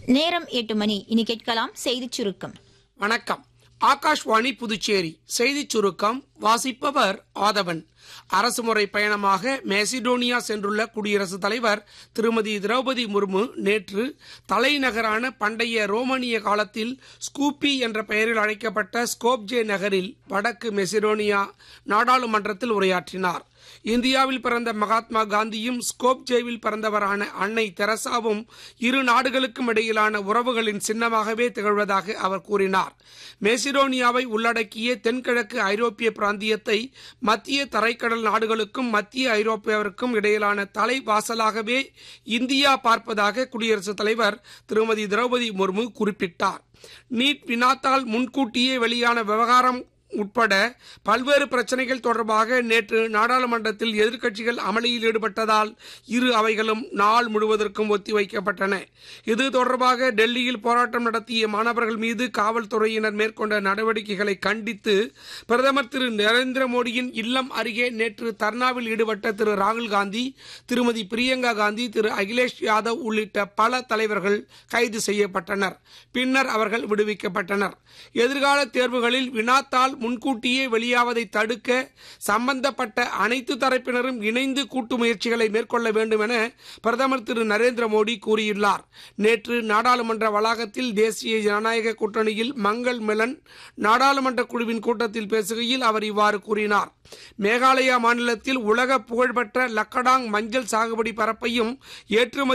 நேரம் எட்டு மணி இனி கேட்கலாம் செய்திச் சுருக்கம் வணக்கம் ஆகாஷ்வாணி புதுச்சேரி செய்திச் சுருக்கம் வாசிப்பவர் ஆதவன் அரசுமுறை பயணமாக மேசிடோனியா சென்றுள்ள குடியரசுத் தலைவர் திருமதி திரௌபதி முர்மு நேற்று தலைநகரான பண்டைய ரோமானிய காலத்தில் ஸ்கூப்பி என்ற பெயரில் அழைக்கப்பட்ட ஸ்கோப்ஜே நகரில் வடக்கு மெசிடோனியா நாடாளுமன்றத்தில் உரையாற்றினார் இந்தியாவில் பிறந்த மகாத்மா காந்தியும் ஸ்கோப்ஜேவில் பிறந்தவரான அன்னை தெரசாவும் இரு நாடுகளுக்கும் இடையிலான உறவுகளின் சின்னமாகவே திகழ்வதாக அவர் கூறினார் மேசிடோனியாவை உள்ளடக்கிய தென்கிழக்கு ஐரோப்பிய பிராந்தியத்தை மத்திய தரைக்கடல் நாடுகளுக்கும் மத்திய ஐரோப்பியாவிற்கும் இடையிலான தலைவாசலாகவே இந்தியா பார்ப்பதாக குடியரசுத் தலைவர் திருமதி திரௌபதி முர்மு குறிப்பிட்டார் நீட் வினாத்தால் முன்கூட்டியே வெளியான விவகாரம் உட்பட பல்வேறு பிரச்சனைகள் தொடர்பாக நேற்று நாடாளுமன்றத்தில் எதிர்க்கட்சிகள் அமளியில் ஈடுபட்டதால் இரு அவைகளும் நாள் முழுவதற்கும் ஒத்திவைக்கப்பட்டன இது தொடர்பாக டெல்லியில் போராட்டம் நடத்திய மாணவர்கள் மீது காவல்துறையினர் மேற்கொண்ட நடவடிக்கைகளை கண்டித்து பிரதமர் திரு நரேந்திர மோடியின் இல்லம் அருகே நேற்று தர்ணாவில் ஈடுபட்ட திரு ராகுல் காந்தி திருமதி பிரியங்கா காந்தி திரு அகிலேஷ் யாதவ் உள்ளிட்ட பல தலைவர்கள் கைது செய்யப்பட்டனர் பின்னர் அவர்கள் விடுவிக்கப்பட்டனர் எதிர்கால தேர்வுகளில் வினாத்தால் முன்கூட்டியே வெளியாவதை தடுக்க சம்பந்தப்பட்ட அனைத்து தரப்பினரும் இணைந்து கூட்டு முயற்சிகளை மேற்கொள்ள வேண்டும் என பிரதமர் திரு நரேந்திர மோடி கூறியுள்ளார் நேற்று நாடாளுமன்ற வளாகத்தில் தேசிய ஜனநாயக கூட்டணியில் மங்கள் மெலன் நாடாளுமன்ற குழுவின் கூட்டத்தில் பேசுகையில் அவர் இவ்வாறு கூறினார் மேகாலயா மாநிலத்தில் உலக புகழ்பெற்ற லக்கடாங் மஞ்சள் சாகுபடி பரப்பையும் ஏற்றுமதி